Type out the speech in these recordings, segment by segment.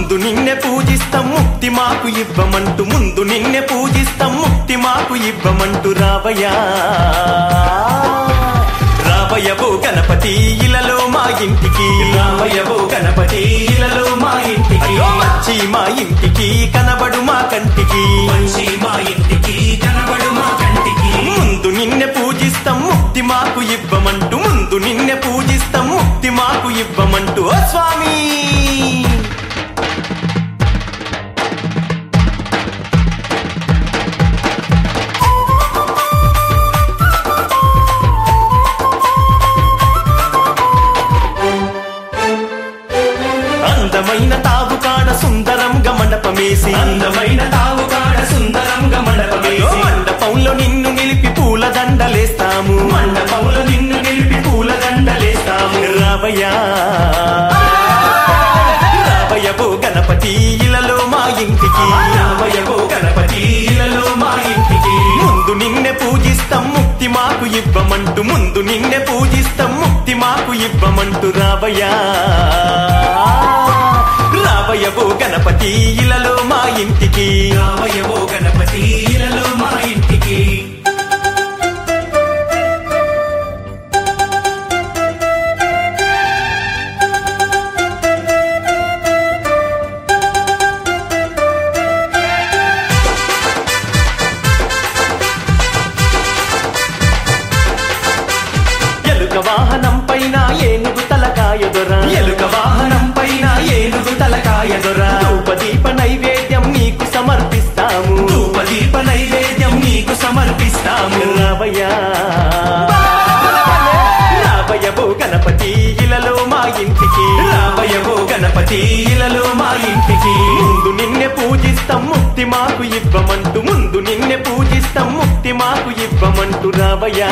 ముందు నిన్నే పూజిస్తాం ముక్తి మాకు ఇవ్వమంటూ ముందు నిన్నే పూజిస్తాం ముక్తి మాకు ఇవ్వమంటూ రావయ్యా రావయ్యవో గణపతి ఇలలో మా ఇంటికి రావయ్యవో గణపతి ఇలలో మా ఇంటికి వచ్చి మా ఇంటికి కనబడు మా కంటికి వచ్చి మా ఇంటికి కనబడు మా కంటికి ముందు నిన్నే పూజిస్తాం ముక్తి మాకు ఇవ్వమంటూ ముందు నిన్నే పూజిస్తాం ముక్తి మాకు ఇవ్వమంటూ ఓ స్వామి అందమైన తావు కాడ సుందరంగా మండపమేసి అందమైన తావు కాడ సుందరంగా అయ్యో, మండపమేసి మండపంలో నిన్ను నిలిపి పూల దండలేస్తాము మండపంలో నిన్ను నిలిపి పూల దండలేస్తాము రావయ్యా రావయ్యవో గణపతి ఇలలో మా ఇంటికి రావయ్యవో గణపతి ఇలలో మా ఇంటికి ముందు నిన్నే పూజిస్తాం ముక్తి మాకు ఇవ్వమంటూ ముందు నిన్నే పూజిస్తాం ముక్తి మాకు ఇవ్వమంటూ రావయ్యా రావయ్యవో గణపతి ఇలలో మా ఇంటికి రావయ్యవో గణపతి ఇలలో మా ఇంటికి ఎలుక వాహనం పైన ఏనుగు తలకాయ దొర ఎలుక వాహనం పైన ఏనుగు తలకాయ దొర ధూపదీప నైవేద్యం నీకు సమర్పిస్తాము ధూపదీప నైవేద్యం నీకు సమర్పిస్తాము రావయ్యా రావయ్యవో గణపతి ఇలలో మా ఇంటికి రావయ్యవో గణపతి ఇలలో మా ఇంటికి ముందు నిన్నే పూజిస్తాం ముక్తి మాకు ఇవ్వమంటూ ముందు నిన్నే పూజిస్తాం ముక్తి మాకు ఇవ్వమంటూ రావయ్యా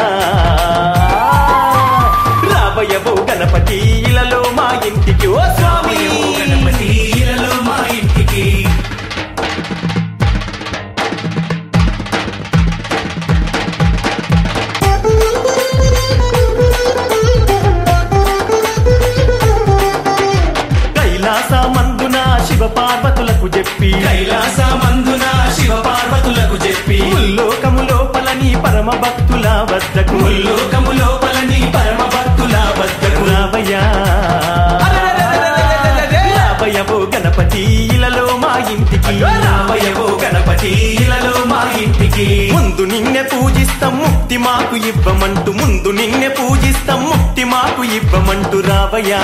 రావయ్యవో గణపతి ఇలలో మా ఇంటికి ఓ స్వామి రావయ్యవో గణపతి ఇలలో మా ఇంటికి కైలాస మందున శివ పార్వతులకు చెప్పి కైలాస మందున శివ పార్వతులకు చెప్పి ముల్లోకము లోపల నీ పరమ భక్తుల వద్దకు ముల్లోకము లోపల నీ పరమ భక్తుల వద్దకు రావయ్యా రావయ్యవో గణపతి ఇలలో మా ఇంటికి రావయ్యవో గణపతి ఇలలో మా ఇంటికి ముందు నిన్నే పూజిస్తాం ముక్తి మాకు ఇవ్వమంటూ ముందు నిన్నే పూజిస్తాం ముక్తి మాకు ఇవ్వమంటూ రావయ్యా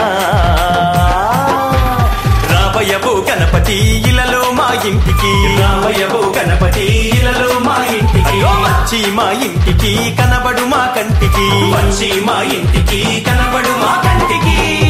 రావయ్యవో గణపతి ఇలలో మా ఇంటికి రావయ్యవో గణపతి ఇలలో మా ఇంటికి అయ్యో వచ్చి మా ఇంటికి కనబడు మా కంటికి వచ్చి మా ఇంటికి కనబడు మా కంటికి